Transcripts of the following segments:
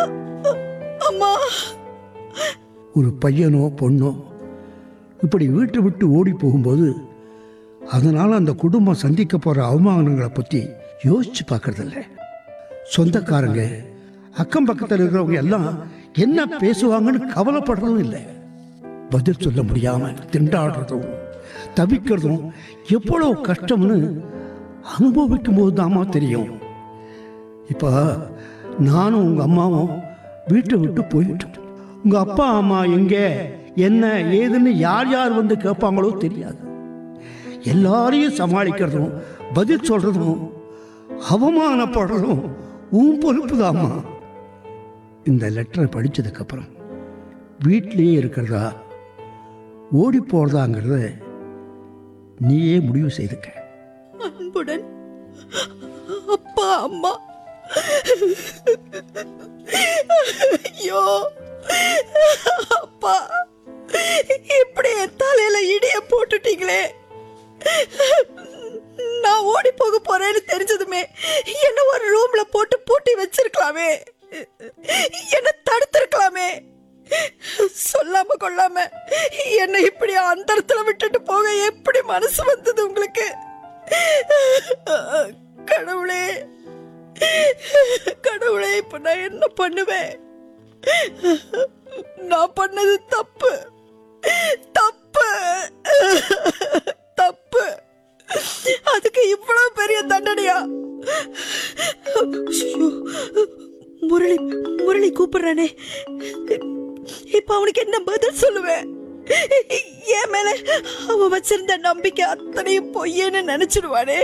அம்மா ஒரு பையனோ பொண்ணோ இப்படி வீட்டை விட்டு ஓடி போகும்போது அதனால் அந்த குடும்பம் சந்திக்க போகிற அவமானங்களை பற்றி யோசிச்சு பார்க்கறதில்ல சொந்தக்காரங்க அக்கம் பக்கத்தில் இருக்கிறவங்க எல்லாம் என்ன பேசுவாங்கன்னு கவலைப்படுறதும் இல்லை பதில் சொல்ல முடியாமல் திண்டாடுறதும் தவிக்கிறதும் எவ்வளவு கஷ்டம்னு அனுபவிக்கும் போது தாமா தெரியும் இப்போ நானும் உங்கள் அம்மாவும் வீட்டை விட்டு போயிட்டோம் உங்கள் அப்பா அம்மா எங்கே என்ன ஏதுன்னு யார் யார் வந்து கேட்பாங்களோ தெரியாது எல்லாரையும் சமாளிக்கிறதும் பதில் சொல்கிறதும் அவமானப்படுறதும் உன் பொறுப்பு தாம்மா இந்த லெட்டரை படித்ததுக்கப்புறம் வீட்டிலேயே இருக்கிறதா ஓடி போகிறதாங்கிறத நீயே முடிவு செய்துக்க அன்புடன் அப்பா அம்மா ஐயோ அப்பா இப்படி என் தலையில இடிய போட்டுட்டீங்களே நான் ஓடி போக போறேன்னு தெரிஞ்சதுமே என்ன ஒரு ரூம்ல போட்டு பூட்டி வச்சிருக்கலாமே என்ன தடுத்திருக்கலாமே சொல்லாம கொள்ளாம என்ன இப்படி அந்தரத்துல விட்டுட்டு போக எப்படி மனசு வந்தது உங்களுக்கு கடவுளே கடவுளே இப்ப நான் என்ன பண்ணுவேன் நான் பண்ணது தப்பு தப்பு தப்பு அதுக்கு இவ்வளவு பெரிய தண்டனையா ஐயோ, முரளி முரளி கூப்பிடுறானே இப்ப அவனுக்கு என்ன பதில் சொல்லுவேன் என் மேல அவன் வச்சிருந்த நம்பிக்கை அத்தனையும் பொய்யன்னு நினைச்சிடுவானே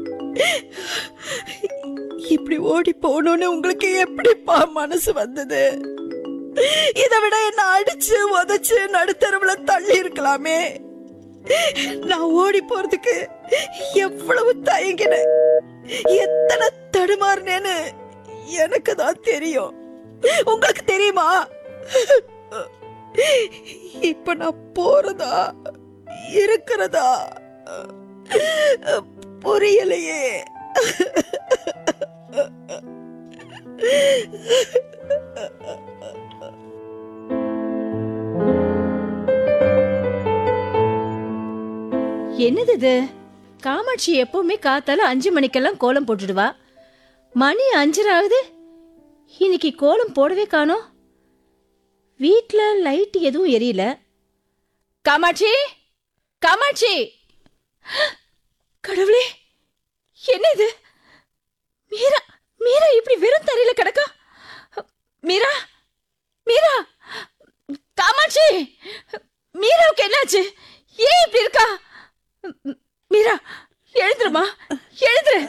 இப்படி ஓடி போகணும்னு உங்களுக்கு எப்படிப்பா மனசு வந்தது இதை விட என்ன அடிச்சு உதைச்சு நடுத்தருவுல தள்ளி இருக்கலாமே நான் ஓடி போறதுக்கு எவ்வளவு தயங்கினேன் எத்தனை தடுமாறினேன்னு எனக்கு தான் தெரியும் உங்களுக்கு தெரியுமா இப்ப நான் போறதா இருக்கிறதா புரியலையே என்னது இது காமாட்சி எப்பவுமே காத்தால அஞ்சு மணிக்கெல்லாம் கோலம் போட்டுடுவா மணி அஞ்சரை ஆகுது இன்னைக்கு கோலம் போடவே காணோம் வீட்டில் லைட் எதுவும் எரியல காமாட்சி காமாட்சி கடவுளே என்ன இது மீரா மீரா இப்படி வெறும் தரையில கிடக்கா மீரா மீரா காமாட்சி மீராவுக்கு என்னாச்சு ஏன் இப்படி இருக்கா ம், மீரா எழுந்துருமா எழுந்துரு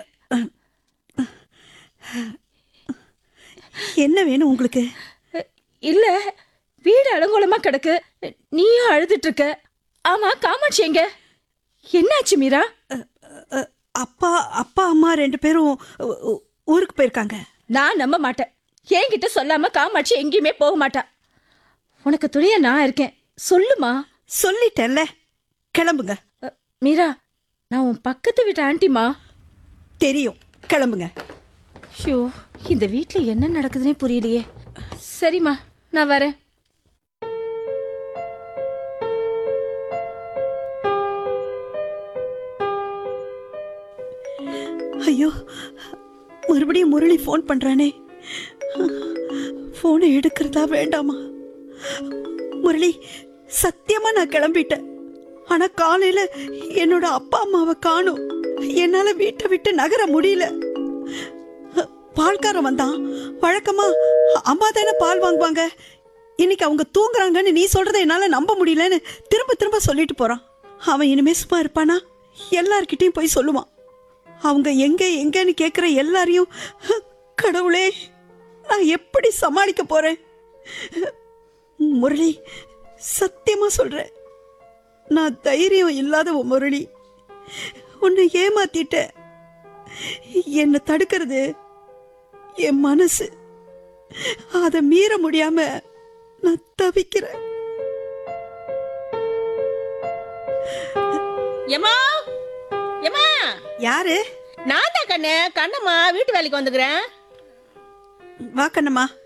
என்ன வேணும் உங்களுக்கு இல்ல வீடு அலங்கோலமா கிடக்கு நீயும் அழுதுட்டு இருக்க ஆமா காமாட்சி எங்க என்னாச்சு மீரா அ, அப்பா அப்பா அம்மா ரெண்டு பேரும் ஊ- ஊ- ஊருக்கு போயிருக்காங்க நான் நம்ப மாட்டேன் என்கிட்ட சொல்லாம காமாட்சி எங்கேயுமே போக மாட்டா உனக்கு துணைய நான் இருக்கேன் சொல்லுமா சொல்லிட்டேன்ல கிளம்புங்க அ, மீரா நான் உன் பக்கத்து வீட்டு ஆண்டிமா தெரியும் கிளம்புங்க ஷோ இந்த வீட்ல என்ன நடக்குதுன்னே புரியலையே சரிம்மா நான் வரேன் ஐயோ மறுபடியும் முரளி ஃபோன் பண்றானே ஃபோனை எடுக்கிறதா வேண்டாமா முரளி சத்தியமா நான் கிளம்பிட்டேன் ஆனா காலையில என்னோட அப்பா அம்மாவை காணும் என்னால வீட்டை விட்டு நகர முடியல பால்காரன் வந்தான் வழக்கமா அம்மா தானே பால் வாங்குவாங்க இன்னைக்கு அவங்க தூங்குறாங்கன்னு நீ சொல்றதை என்னால நம்ப முடியலன்னு திரும்ப திரும்ப சொல்லிட்டு போறான் அவன் இனிமே சும்மா இருப்பானா எல்லார்கிட்டயும் போய் சொல்லுவான் அவங்க எங்க எங்கன்னு கேக்குற எல்லாரையும் கடவுளே நான் எப்படி சமாளிக்க போறேன் முரளி சத்தியமா சொல்றேன் நான் தைரியம் இல்லாத உன் முரளி உன்னை ஏமாத்திட்டேன் என்னை தடுக்கிறது என் மனசு அதை மீற முடியாம நான் தவிக்கிறேன் எம்மா எம்மா யாரு நான் தான் கண்ணு கண்ணம்மா வீட்டு வேலைக்கு வந்துக்கிறேன் வா கண்ணம்மா